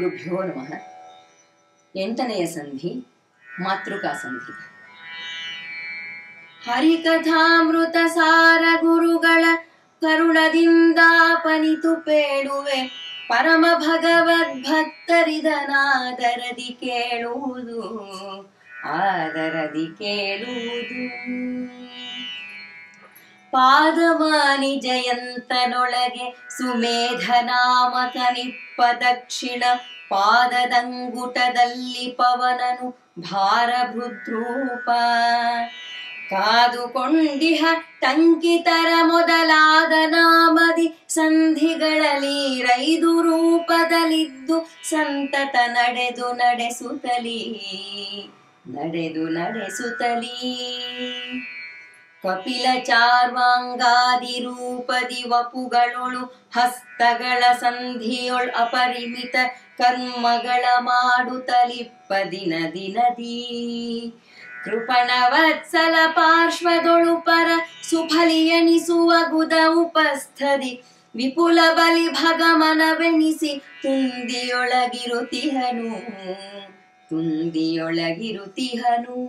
ಗುರುಭ್ಯೋ ನಮಃ ಎಂಟನೆಯ ಸಂಧಿ ಮಾತೃಕಾ ಸಂಧಿ ಹರಿಕಥಾಮೃತ ಸಾರ ಗುರುಗಳ ಕರುಣದಿಂದಾಪನಿತು ಪೇಳುವೆ ಪರಮ ಭಗವದ್ಭಕ್ತರಿದನಾದರದಿ ಕೇಳುವುದು ಆದರದಿ ಕೇಳುವುದು ಪಾದಮಾನಿ ಜಯಂತನೊಳಗೆ ಸುಮೇಧನಾಮಕ ನಿಪ್ಪ ದಕ್ಷಿಣ ಪಾದದಂಗುಟದಲ್ಲಿ ಪವನನು ಭಾರಭೃದ್ರೂಪ ಕಾದುಕೊಂಡಿಹ ಟಂಕಿತರ ಮೊದಲಾದ ನಾಮದಿ ಸಂಧಿಗಳಲ್ಲಿ ರೈದು ರೂಪದಲ್ಲಿದ್ದು ಸಂತತ ನಡೆದು ನಡೆಸುತ್ತಲೀ ನಡೆದು ನಡೆಸುತ್ತಲೀ ಕಪಿಲ ಚಾರ್ವಾಂಗಾದಿ ರೂಪದಿ ವಪುಗಳೊಳು ಹಸ್ತಗಳ ಸಂಧಿಯೊಳ್ ಅಪರಿಮಿತ ಕರ್ಮಗಳ ಮಾಡುತ್ತಲಿಪ್ಪ ದಿನ ದಿನದಿ ಕೃಪಣ ವತ್ಸಲ ಪಾರ್ಶ್ವದೊಳು ಪರ ಸುಫಲಿಯನಿಸುವ ಗುದ ಉಪಸ್ಥದಿ ವಿಪುಲ ಬಲಿ ಭಗಮನವೆನಿಸಿ ತುಂದಿಯೊಳಗಿರುತಿಹನು ತುಂದಿಯೊಳಗಿರುತಿಹನು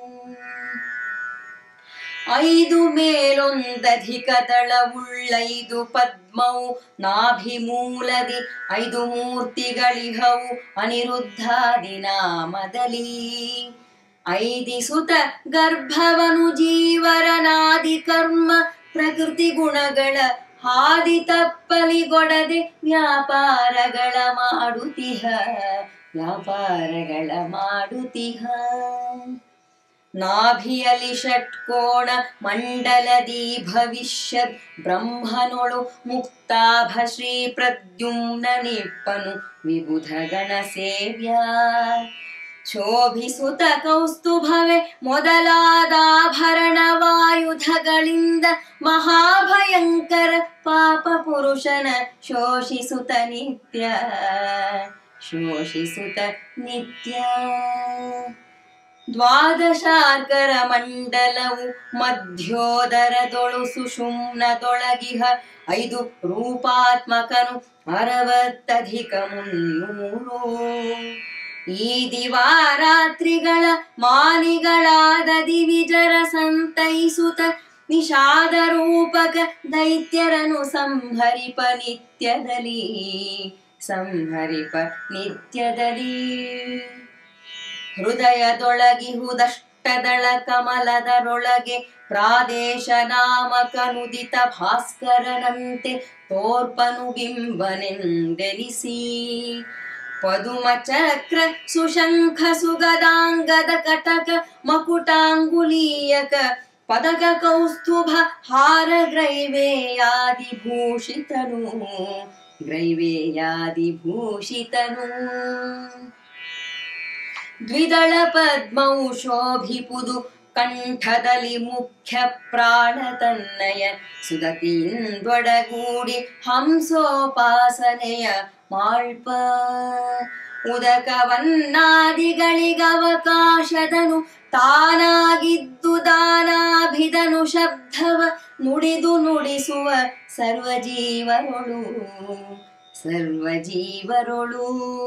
ಐದು ಮೇಲೊಂದಧಿಕ ದಳವುಳ್ಳೈದು ಪದ್ಮವು ನಾಭಿಮೂಲದಿ ಐದು ಮೂರ್ತಿಗಳಿಹವು ಅನಿರುದ್ಧಾದಿ ನಾಮದಲ್ಲಿ ಐದಿಸುತ ಗರ್ಭವನು ಜೀವರನಾದಿ ಕರ್ಮ ಪ್ರಕೃತಿ ಗುಣಗಳ ಹಾದಿ ತಪ್ಪಲಿಗೊಡದೆ ವ್ಯಾಪಾರಗಳ ಮಾಡುತ್ತಿಹ ವ್ಯಾಪಾರಗಳ ಮಾಡುತ್ತಿಹ ನಾಭಿಯಲಿ ಷಟ್ಕೋಣ ಮಂಡಲದಿ ಭವಿಷ್ಯದ್ ಬ್ರಹ್ಮನೊಳು ಮುಕ್ತಾಭ ಶ್ರೀ ಪ್ರದ್ಯುಮ್ನ ನಿಪ್ಪನು ವಿಬುಧ ಗಣ ಸೇವ್ಯ ಶೋಭಿಸುತ ಕೌಸ್ತುಭವೆ ಮೊದಲಾದಾಭರಣವಾಯುಧಗಳಿಂದ ಮಹಾಭಯಂಕರ ಪಾಪ ಪುರುಷನ ಶೋಷಿಸುತ್ತ ನಿತ್ಯ ಶೋಷಿಸುತ್ತ ನಿತ್ಯ ದ್ವಾದಶಾರ್ಕರ ಮಂಡಲವು ಮಧ್ಯೋದರದೊಳು ಸುಷುಮ್ನದೊಳಗಿಹ ಐದು ರೂಪಾತ್ಮಕನು ಅರವತ್ತಧಿಕ ಮುನ್ನೂರು ಈ ದಿವಾರಾತ್ರಿಗಳ ಮಾನಿಗಳಾದ ದಿವಿಜರ ಸಂತೈಸುತ್ತ ನಿಷಾದ ರೂಪಕ ದೈತ್ಯರನು ಸಂಹರಿಪ ನಿತ್ಯದಲ್ಲಿ ಸಂಹರಿಪ ನಿತ್ಯದಲ್ಲಿ ಹೃದಯದೊಳಗಿಹುದಷ್ಟದಳ ಕಮಲದರೊಳಗೆ ಪ್ರಾದೇಶ ನಾಮಕ ನುದಿತ ಭಾಸ್ಕರನಂತೆ ತೋರ್ಪನು ಬಿಂಬನೆಂದೆನಿಸಿ ಪದುಮ ಚಕ್ರ ಸುಶಂಖ ಸುಗದಾಂಗದ ಕಟಕ ಮಕುಟಾಂಗುಲೀಯಕ ಪದಕ ಕೌಸ್ತುಭ ಹಾರ ಗ್ರೈವೇಯಾದಿ ಭೂಷಿತನು ಗ್ರೈವೇಯಾದಿ ಭೂಷಿತನು ದ್ವಿದಳ ಪದ್ಮವು ಶೋಭಿಪುದು ಕಂಠದಲ್ಲಿ ಮುಖ್ಯ ಪ್ರಾಣ ತನ್ನಯ ಸುದತಿಯಿಂದೊಡಗೂಡಿ ಹಂಸೋಪಾಸನೆಯ ಮಾಳ್ಪ ಉದಕವನ್ನಾದಿಗಳಿಗವಕಾಶದನು ತಾನಾಗಿದ್ದು ದಾನಾಭಿದನು ಶಬ್ದವ ನುಡಿದು ನುಡಿಸುವ ಸರ್ವಜೀವರೊಳು ಸರ್ವಜೀವರೊಳು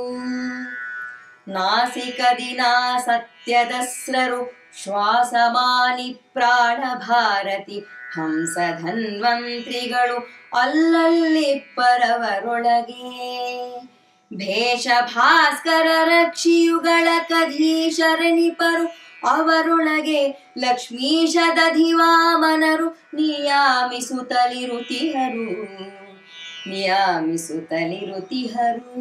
ನಾಸಿಕದಿನ ಸತ್ಯದಸ್ರರು ಶ್ವಾಸಮಾನಿ ಪ್ರಾಣ ಭಾರತಿ ಹಂಸಧನ್ವಂತ್ರಿಗಳು ಅಲ್ಲಲ್ಲಿ ಪರವರೊಳಗೆ ಭೇಷ ಭಾಸ್ಕರ ರಕ್ಷಿಯುಗಳ ಕಧೀಶರನಿಪರು ಅವರೊಳಗೆ ಲಕ್ಷ್ಮೀಶದಧಿವಾಮನರು ನಿಯಾಮಿಸುತ್ತಲಿರುತಿಹರು ನಿಯಾಮಿಸುತ್ತಲಿರುತಿಹರು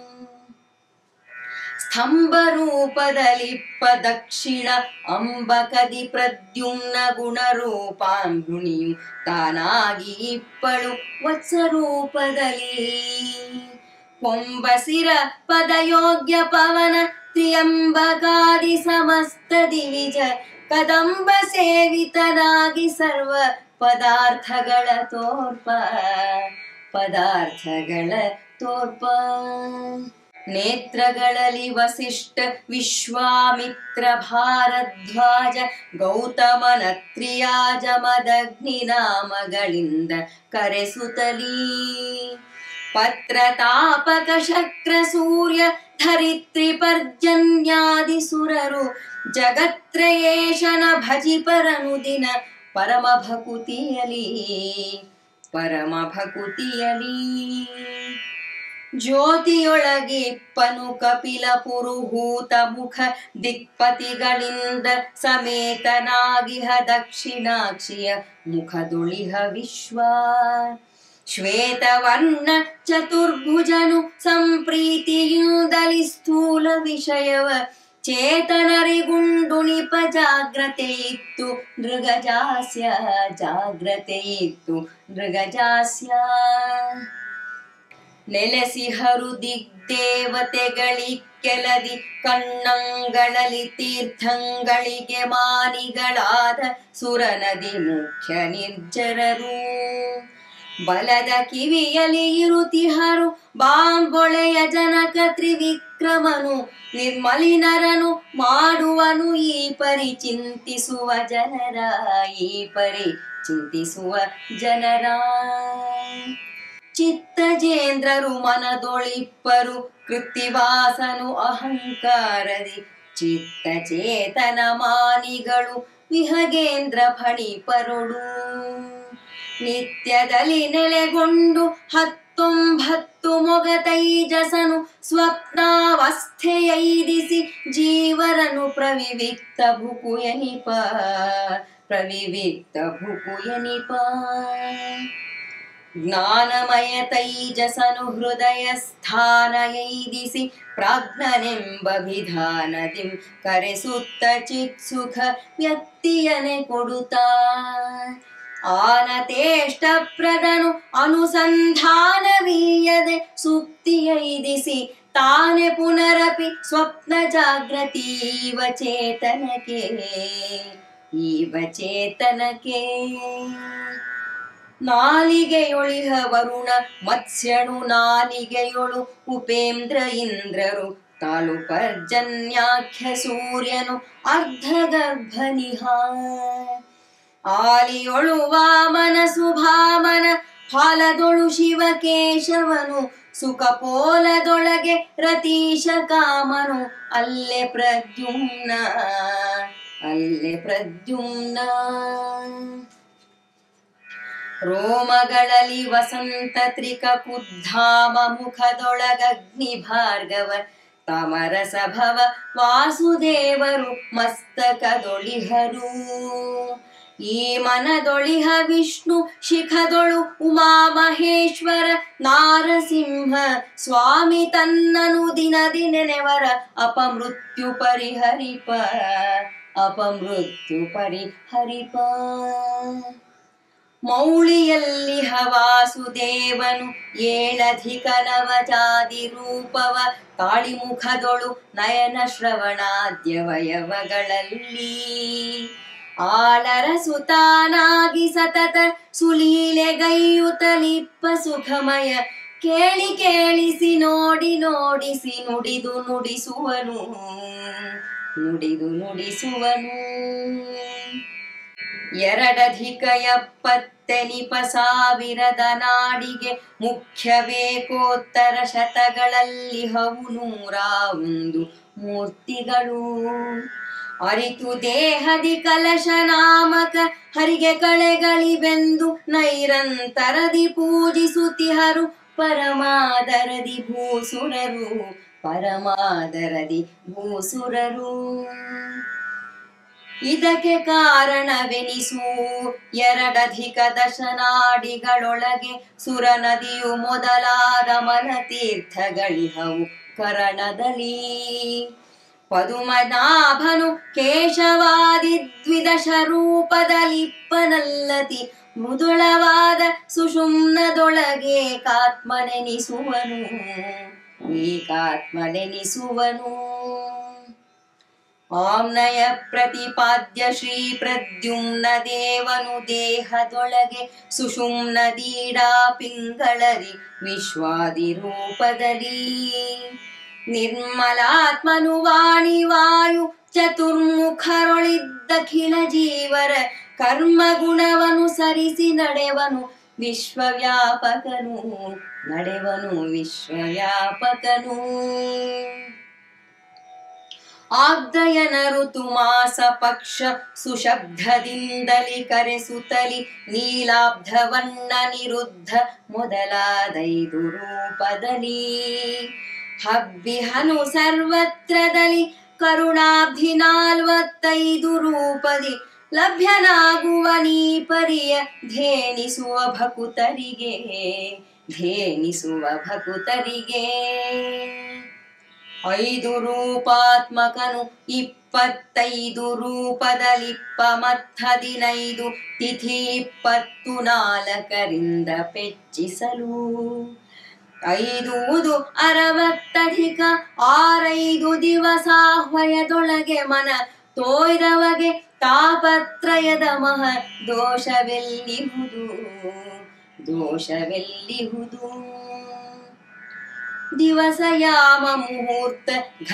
ಸ್ತಂಭ ರೂಪದಲಿಪ್ಪ ದಕ್ಷಿಣ ಅಂಬಕದಿ ಪ್ರದ್ಯುಮ್ನ ಗುಣರೂಪಾಂಬುಣಿಯು ತಾನಾಗಿ ಇಪ್ಪಳು ವತ್ಸ ರೂಪದಲ್ಲಿ ಕೊಂಬಸಿರ ಪದಯೋಗ್ಯ ಪವನ ತ್ರಿಯಂಬಕಾದಿ ಸಮಸ್ತ ದಿವಿಜ ಕದಂಬ ಸೇವಿತನಾಗಿ ಸರ್ವ ಪದಾರ್ಥಗಳ ತೋರ್ಪ ಪದಾರ್ಥಗಳ ತೋರ್ಪ ನೇತ್ರಗಳಲ್ಲಿ ವಸಿಷ್ಠ ವಿಶ್ವಾಮಿತ್ರ ಭಾರದ್ವಾಜ ಗೌತಮನ ತ್ರಿಯಾಜ ಮದಗ್ನಿ ನಾಮಗಳಿಂದ ಕರೆಸುತ್ತಲೀ ಪತ್ರತಾಪಕ ಶಕ್ರ ಸೂರ್ಯ ಧರಿತ್ರಿ ಪರ್ಜನ್ಯಾದಿ ಸುರರು ಜಗತ್ರಯೇಶನ ಭಜಿ ಪರನು ದಿನ ಪರಮ ಭಕುತಿಯಲಿ ಪರಮ ಭಕುತಿಯಲಿ ಜ್ಯೋತಿಯೊಳಗಿಪ್ಪನು ಕಪಿಲ ಪುರುಹೂತ ಮುಖ ದಿಕ್ಪತಿಗಳಿಂದ ಸಮೇತನಾಗಿಹ ದಕ್ಷಿಣಾಕ್ಷಿಯ ಮುಖದುಳಿಹ ವಿಶ್ವ ಶ್ವೇತವರ್ಣ ಚತುರ್ಭುಜನು ಸಂಪ್ರೀತಿಯಿಂದಲಿ ಸ್ಥೂಲ ವಿಷಯವ ಚೇತನರಿಗುಂಡುಣಿಪ ಜಾಗ್ರತೆ ಇತ್ತು ನೃಗಜಾಸ್ಯ ಜಾಗ್ರತೆ ಇತ್ತು ನೃಗಜಾಸ್ಯ ನೆಲೆಸಿಹರು ದಿಗ್ದೇವತೆಗಳಿ ಕೆಲದಿ ಕಣ್ಣಂಗಳಲ್ಲಿ ತೀರ್ಥಂಗಳಿಗೆ ಮಾನಿಗಳಾದ ಸುರನದಿ ಮುಖ್ಯ ನಿರ್ಜರರು ಬಲದ ಕಿವಿಯಲಿ ಇರುತಿಹರು ಬಾಂಬೊಳೆಯ ಜನಕ ತ್ರಿವಿಕ್ರಮನು ನಿರ್ಮಲಿನರನು ಮಾಡುವನು ಈ ಪರಿ ಚಿಂತಿಸುವ ಜನರ ಈ ಪರಿ ಚಿಂತಿಸುವ ಜನರ ಚಿತ್ತಜೇಂದ್ರರು ಮನದೊಳಿಪ್ಪರು ಕೃತ್ತಿವಾಸನು ಅಹಂಕಾರದಿ ಚಿತ್ತಚೇತನ ಮಾನಿಗಳು ವಿಹಗೇಂದ್ರ ಫಣಿಪರೊಡು ನಿತ್ಯದಲ್ಲಿ ನೆಲೆಗೊಂಡು ಹತ್ತೊಂಬತ್ತು ಮೊಗ ತೈಜಸನು ಸ್ವಪ್ನಾವಸ್ಥೆಯೈದಿಸಿ ಜೀವರನು ಪ್ರವಿವಿಕ್ತ ಭುಕು ಎನಿಪ ಪ್ರವಿವಿಕ್ತ ಭುಕು ಎನಿಪ ಜ್ಞಾನಮಯ ತೈಜಸನು ಹೃದಯ ಸ್ಥಾನಯೈದಿಸಿ ಪ್ರಾಜ್ಞನೆಂಬ ವಿಧಾನದಿಂ ಕರೆಸುತ್ತ ಚಿತ್ಸುಖ ವ್ಯಕ್ತಿಯನೆ ಕೊಡುತ್ತಾ ಆನತೇಷ್ಟಪ್ರದನು ಅನುಸಂಧಾನವೀಯದೆ ಸುಪ್ತಿಯೈದಿಸಿ ತಾನೆ ಪುನರಪಿ ಸ್ವಪ್ನ ಜಾಗೃತೀವ ಚೇತನಕ್ಕೆ ಈವ ಚೇತನಕ್ಕೆ ನಾಲಿಗೆಯೊಳಿಹ ವರುಣ ಮತ್ಸ್ಯಣು ನಾಲಿಗೆಯೊಳು ಉಪೇಂದ್ರ ಇಂದ್ರರು ತಾಲು ಪರ್ಜನ್ಯಾಖ್ಯ ಸೂರ್ಯನು ಅರ್ಧಗರ್ಭನಿಹ ಆಲಿಯೊಳು ವಾಮನ ಸುಭಾಮನ ಫಾಲದೊಳು ಶಿವ ಕೇಶವನು ಸುಖಪೋಲದೊಳಗೆ ರತೀಶ ಕಾಮನು ಅಲ್ಲೆ ಪ್ರದ್ಯುಮ್ನ ಅಲ್ಲೆ ಪ್ರದ್ಯುಮ್ನ ರೋಮಗಳಲ್ಲಿ ವಸಂತ ತ್ರಿಕ ಕುದ್ಧಾಮ ಮುಖದೊಳಗಗ್ನಿ ಭಾರ್ಗವ ತಮರಸ ಭವ ವಾಸುದೇವರು ಮಸ್ತಕದೊಳಿಹರು ಈ ಮನದೊಳಿಹ ವಿಷ್ಣು ಶಿಖದೊಳು ಉಮಾ ಮಹೇಶ್ವರ ನಾರಸಿಂಹ ಸ್ವಾಮಿ ತನ್ನನು ದಿನ ದಿನೆನೆವರ ಅಪಮೃತ್ಯು ಪರಿಹರಿಪ ಅಪಮೃತ್ಯು ಪರಿಹರಿಪ ಮೌಳಿಯಲ್ಲಿ ಹವಾಸುದೇವನು ಏಳಧಿಕ ನವಜಾದಿ ರೂಪವ ಕಾಳಿಮುಖದೊಳು ನಯನ ಶ್ರವಣಾದ್ಯವಯವಗಳಲ್ಲಿ ಆಲರ ಸುತಾನಾಗಿ ಸತತ ಸುಲೀಲೆಗೈಯುತ್ತಲಿಪ್ಪ ಸುಖಮಯ ಕೇಳಿ ಕೇಳಿಸಿ ನೋಡಿ ನೋಡಿಸಿ ನುಡಿದು ನುಡಿಸುವನು ನುಡಿದು ನುಡಿಸುವನು ಎರಡಧಿಕ ಎಪ್ಪತ್ತೆನಿಪ ಸಾವಿರದ ನಾಡಿಗೆ ಮುಖ್ಯವೇಕೋತ್ತರ ಶತಗಳಲ್ಲಿ ಹವು ನೂರ ಒಂದು ಮೂರ್ತಿಗಳು ಅರಿತು ದೇಹದಿ ಕಲಶ ನಾಮಕ ಹರಿಗೆ ಕಳೆಗಳಿವೆಂದು ನೈರಂತರದಿ ಪೂಜಿಸುತ್ತಿಹರು ಪರಮಾದರದಿ ಭೂಸುರರು ಪರಮಾದರದಿ ಭೂಸುರರು ಇದಕ್ಕೆ ಕಾರಣವೆನಿಸು ಎರಡಧಿಕ ದಶನಾಡಿಗಳೊಳಗೆ ಸುರ ನದಿಯು ಮೊದಲಾದ ಮನತೀರ್ಥಗಳಿಹವು ಕರಣದಲ್ಲಿ ಪದುಮನಾಭನು ಕೇಶವಾದಿ ದ್ವಿದಶ ರೂಪದಲಿಪ್ಪನಲ್ಲತಿ ಮೃದುಳವಾದ ಸುಷುಮ್ನದೊಳಗೆ ಕಾತ್ಮನೆನಿಸುವನು ಏಕಾತ್ಮನೆನಿಸುವನು ಆಮ್ನಯ ಪ್ರತಿಪಾದ್ಯ ಶ್ರೀ ಪ್ರದ್ಯುಮ್ನ ದೇವನು ದೇಹದೊಳಗೆ ಸುಷುಮ್ನದೀಡಾ ಪಿಂಗಳರಿ ವಿಶ್ವಾದಿ ರೂಪದಲ್ಲಿ ನಿರ್ಮಲಾತ್ಮನು ವಾಣಿ ವಾಯು ಚತುರ್ಮುಖರೊಳಿದ್ದಖಿಲ ಜೀವರ ಕರ್ಮ ಗುಣವನು ಸರಿಸಿ ನಡೆವನು ವಿಶ್ವವ್ಯಾಪಕನು ನಡೆವನು ವಿಶ್ವವ್ಯಾಪಕನು ಆಗ್ದಯನ ಋತುಮಾಸ ಪಕ್ಷ ಸುಶಬ್ದದಿಂದಲಿ ಕರೆಸುತ್ತಲಿ ನೀಲಾಬ್ಧವನ್ನ ನಿರುದ್ಧ ಮೊದಲಾದೈದು ರೂಪದಲ್ಲಿ ಹಬ್ಬಿಹನು ಸರ್ವತ್ರದಲ್ಲಿ ಕರುಣಾಬ್ಧಿ ನಾಲ್ವತ್ತೈದು ರೂಪದಿ ಲಭ್ಯನಾಗುವ ನೀ ಪರಿಯ ಧೇನಿಸುವ ಭಕುತರಿಗೆ ಧೇನಿಸುವ ಭಕುತರಿಗೆ ಐದು ರೂಪಾತ್ಮಕನು ಇಪ್ಪತ್ತೈದು ರೂಪದಲಿಪ್ಪ ಮತ್ತದಿನೈದು ತಿಥಿ ಇಪ್ಪತ್ತು ನಾಲ್ಕರಿಂದ ಪೆಚ್ಚಿಸಲು ಐದೂದು ಅರವತ್ತಧಿಕ ಆರೈದು ದಿವಸಾಹ್ವಯದೊಳಗೆ ಮನ ತೋಯ್ದವಗೆ ತಾಪತ್ರಯದ ಮಹ ದೋಷವೆಲ್ಲಿಹುದು ದೋಷವೆಲ್ಲಿಹುದು ದಿವಸ ಯಾಮ ಮುಹೂರ್ತ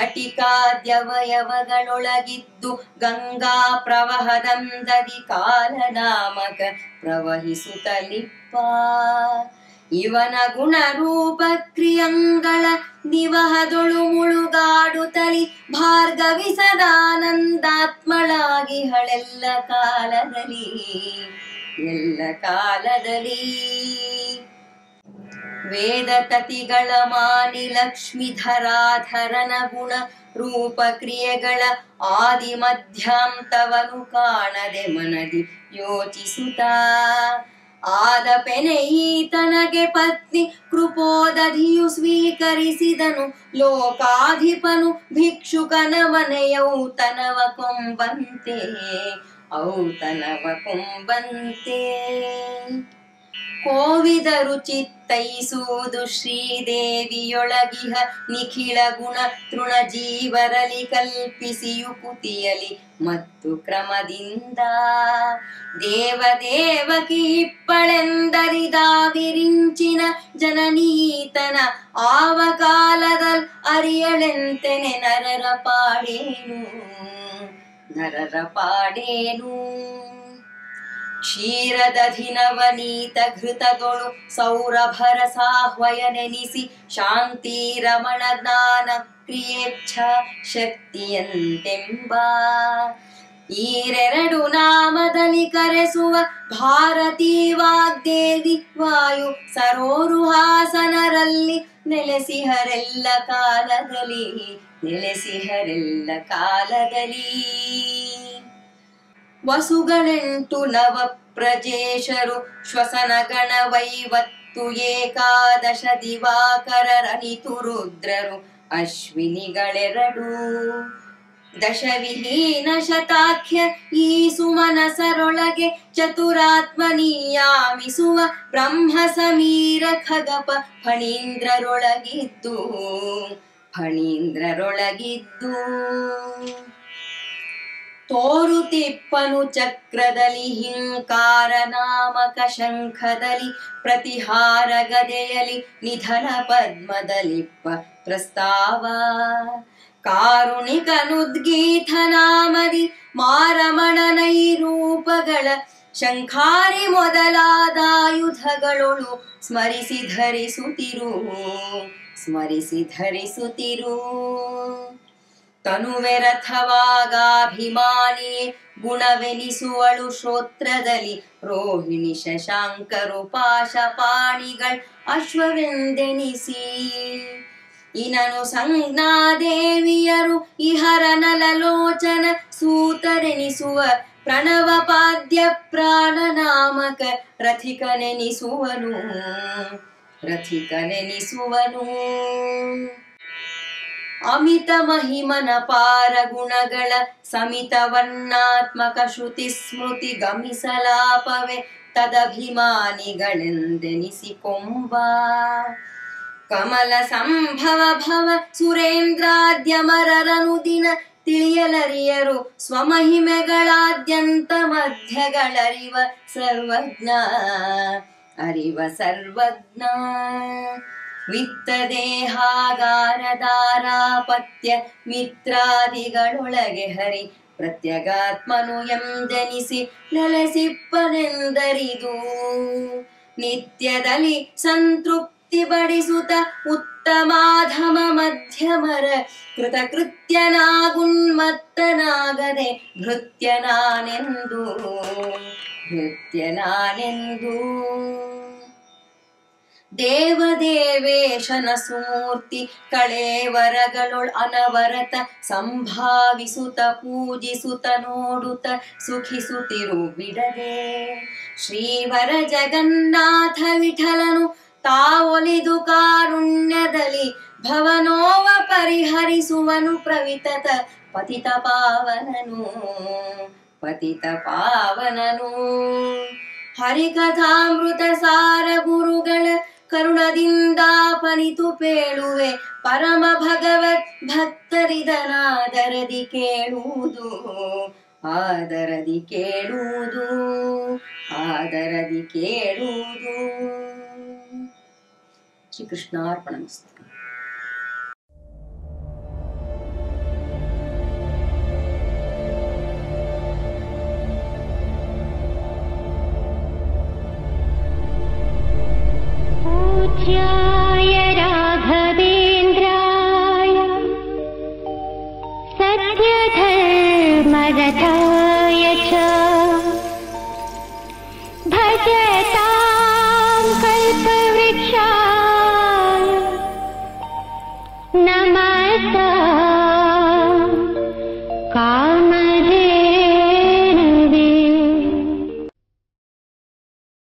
ಘಟಿಕಾದ್ಯವಯವಗಳೊಳಗಿದ್ದು ಗಂಗಾ ಪ್ರವಹದಂದದಿ ಕಾಲನಾಮಕ ಪ್ರವಹಿಸುತ್ತಲಿಪ್ಪ ಇವನ ಗುಣ ರೂಪ ಕ್ರಿಯಂಗಳ ನಿವಹದೊಳು ಮುಳುಗಾಡುತ್ತಲಿ ಭಾರ್ಗವಿ ಸದಾನಂದಾತ್ಮಳಾಗಿ ಹಳೆಲ್ಲ ಕಾಲದಲ್ಲಿ ಎಲ್ಲ ಕಾಲದಲ್ಲಿ ವೇದ ತತಿಗಳ ಮಾನಿ ಲಕ್ಷ್ಮೀಧರಾಧರನ ಗುಣ ರೂಪ ಕ್ರಿಯೆಗಳ ಆದಿ ಮಧ್ಯಾಂತವನು ಕಾಣದೆ ಮನದಿ ಯೋಚಿಸುತ್ತಾ ಆದ ಪೆನೆ ಈತನಗೆ ಪತ್ನಿ ಕೃಪೋದಧಿಯು ಸ್ವೀಕರಿಸಿದನು ಲೋಕಾಧಿಪನು ಭಿಕ್ಷುಕನ ಮನೆಯೌತನವ ಕೊಂಬಂತೆ ಔತನವ ಕೊಂಬಂತೆ ಕೋವಿದರು ಚಿತ್ತೈಸುವುದು ಶ್ರೀದೇವಿಯೊಳಗಿಹ ನಿಖಿಳ ಗುಣ ತೃಣ ಜೀವರಲಿ ಕಲ್ಪಿಸಿಯು ಕುತಿಯಲಿ ಮತ್ತು ಕ್ರಮದಿಂದ ದೇವದೇವಕಿ ಇಪ್ಪಳೆಂದರಿದಾವಿರಿಂಚಿನ ಜನನೀತನ ಆವ ಕಾಲದಲ್ ಅರಿಯಳೆಂತೆನೆ ನರರ ಪಾಡೇನು ನರರ ಪಾಡೇನು ಕ್ಷೀರದಧಿನವನೀತ ಘೃತದೊಳು ಸೌರಭರ ಸಾಹ್ವಯ ನೆನಿಸಿ ಶಾಂತಿ ರಮಣ ಜ್ಞಾನ ಕ್ರಿಯೇಚ್ಛ ಶಕ್ತಿಯಂತೆಂಬ ಈರೆರಡು ನಾಮದಲ್ಲಿ ಕರೆಸುವ ಭಾರತೀ ವಾಗ್ದೇವಿ ವಾಯು ಸರೋರುಹಾಸನರಲ್ಲಿ ನೆಲೆಸಿಹರೆಲ್ಲ ಕಾಲದಲ್ಲಿ ನೆಲೆಸಿಹರೆಲ್ಲ ಕಾಲದಲ್ಲಿ ವಸುಗಳೆಂಟು ನವ ಪ್ರಜೇಶರು ಶ್ವಸನ ಗಣವೈವತ್ತು ಏಕಾದಶ ದಿವಾಕರರನಿತು ರುದ್ರರು ಅಶ್ವಿನಿಗಳೆರಡು ದಶವಿಹೀನ ಶತಾಖ್ಯ ಈ ಸುಮನಸರೊಳಗೆ ಚತುರಾತ್ಮನೀಯಾಮಿಸುವ ಬ್ರಹ್ಮ ಸಮೀರ ಖಗಪ ಫಣೀಂದ್ರರೊಳಗಿದ್ದು ಫಣೀಂದ್ರರೊಳಗಿದ್ದು ತೋರುತಿಪ್ಪನು ಚಕ್ರದಲ್ಲಿ ಹಿಂಕಾರ ನಾಮಕ ಶಂಖದಲ್ಲಿ ಪ್ರತಿಹಾರ ಗದೆಯಲಿ ನಿಧನ ಪದ್ಮದಲಿಪ್ಪ ಪ್ರಸ್ತಾವ ಕಾರುಣಿಕನುದ್ಗೀತ ನಾಮದಿ ಮಾರಮಣನೈ ರೂಪಗಳ ಶಂಖಾರಿ ಮೊದಲಾದಾಯುಧಗಳೊಳು ಸ್ಮರಿಸಿ ಧರಿಸುತ್ತಿರು ಸ್ಮರಿಸಿ ಧರಿಸುತ್ತಿರು ತನುವೆರಥವಾಗಾಭಿಮಾನಿ ಗುಣವೆನಿಸುವಳು ಶ್ರೋತ್ರದಲ್ಲಿ ರೋಹಿಣಿ ಶಶಾಂಕರು ಪಾಶಪಾಣಿಗಳ್ ಅಶ್ವವೆಂದೆನಿಸಿ ಇನನು ಸಂಜ್ಞಾದೇವಿಯರು ಇಹರನಲಲೋಚನ ಸೂತರೆನಿಸುವ ಪ್ರಣವಪಾದ್ಯ ಪ್ರಾಣನಾಮಕ ರಥಿಕನೆನಿಸುವನು ರಥಿಕನೆನಿಸುವನು ಅಮಿತ ಮಹಿಮನ ಪಾರ ಗುಣಗಳ ಸಮಿತ ವರ್ಣಾತ್ಮಕ ಶ್ರುತಿ ಸ್ಮೃತಿ ಗಮಿಸಲಾಪವೆ ತದಭಿಮಾನಿಗಳೆಂದೆನಿಸಿಕೊಂಬ ಕಮಲ ಸಂಭವ ಭವ ಸುರೇಂದ್ರಾದ್ಯಮರರನು ದಿನ ತಿಳಿಯಲರಿಯರು ಸ್ವಮಹಿಮೆಗಳಾದ್ಯಂತ ಮಧ್ಯಗಳರಿವ ಸರ್ವಜ್ಞ ಅರಿವ ಸರ್ವಜ್ಞ ವಿತ್ತ ದೇಹಾಗಾರದಾರಾಪತ್ಯ ಮಿತ್ರಾದಿಗಳೊಳಗೆ ಹರಿ ಪ್ರತ್ಯಗಾತ್ಮನು ಎಂದೆನಿಸಿ ನೆಲೆಸಿಪ್ಪನೆಂದರಿದು ನಿತ್ಯದಲ್ಲಿ ಸಂತೃಪ್ತಿ ಪಡಿಸುತ್ತ ಉತ್ತಮಾಧಮ ಮಧ್ಯಮರ ಕೃತಕೃತ್ಯನಾಗುನ್ಮತ್ತನಾಗದೆ ಭೃತ್ಯನಾನೆಂದು ಭೃತ್ಯನಾನೆಂದು ದೇವದೇವೇಶನ ಸುಮೂರ್ತಿ ಕಳೇವರಗಳೊಳ್ ಅನವರತ ಸಂಭಾವಿಸುತ್ತ ಪೂಜಿಸುತ್ತ ನೋಡುತ್ತ ಸುಖಿಸುತ್ತಿರು ಬಿಡದೆ ಶ್ರೀವರ ಜಗನ್ನಾಥ ವಿಠಲನು ತಾವೊಲಿದು ಕಾರುಣ್ಯದಲ್ಲಿ ಭವನೋವ ಪರಿಹರಿಸುವನು ಪ್ರವಿತತ ಪತಿತ ಪಾವನನು ಪತಿತ ಪಾವನನು ಹರಿಕಥಾಮೃತ ಸಾರ ಗುರುಗಳ ಕರುಣದಿಂದ ಪನಿತು ಪೇಳುವೆ ಪರಮ ಭಗವತ್ ಭಕ್ತರಿದನಾದರದಿ ಕೇಳುವುದು ಆದರದಿ ಕೇಳುವುದು ಆದರದಿ ಕೇಳುವುದು ಶ್ರೀಕೃಷ್ಣಾರ್ಪಣಮಸ್ತು पूज्याय राघवेन्द्राय सत्यधर्मरथाय